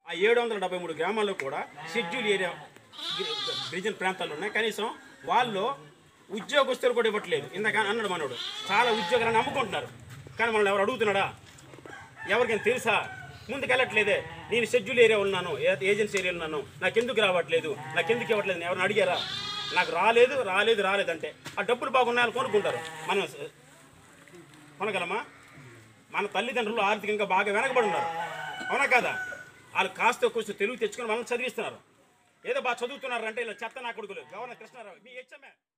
ఆ ఏడు వందల డెబ్బై మూడు గ్రామాల్లో కూడా షెడ్యూల్ ఏరియా గి- గిరిజన ప్రాంతాలు ఉన్నాయి కనీసం వాళ్ళు ఉద్యోగస్తులు కూడా ఇవ్వట్లేదు ఇందాక అన్నాడు మనోడు చాలా ఉద్యోగాలను అమ్ముకుంటున్నారు కానీ మనల్ని ఎవరు అడుగుతున్నాడా ఎవరికైనా తెలుసా ముందుకు వెళ్ళట్లేదే నేను షెడ్యూల్ ఏరియా ఉన్నాను ఏ- ఏజెన్సీ ఏరియా ఉన్నాను నాకు ఎందుకు రావట్లేదు నాకు ఎందుకు ఇవ్వట్లేదు నేను ఎవరిని అడిగారా నాకు రాలేదు రాలేదు రాలేదు అంటే ఆ డబ్బులు బాగున్నాయని కొనుక్కుంటారు మనం స- కొనగలమా మన తల్లిదండ్రులు ఆర్థికంగా బాగా వెనకబడి ఉన్నారు అవునా కదా వాళ్ళు కాస్త కొంచెం తెలుగు తెచ్చుకొని మనల్ని చదివిస్తున్నారు ఏదో బాగా చదువుతున్నారు అంటే ఇలా చెత్త నా కొడుకులు గవర్నర్ కృష్ణారావు మీ హెచ్ఎంఏ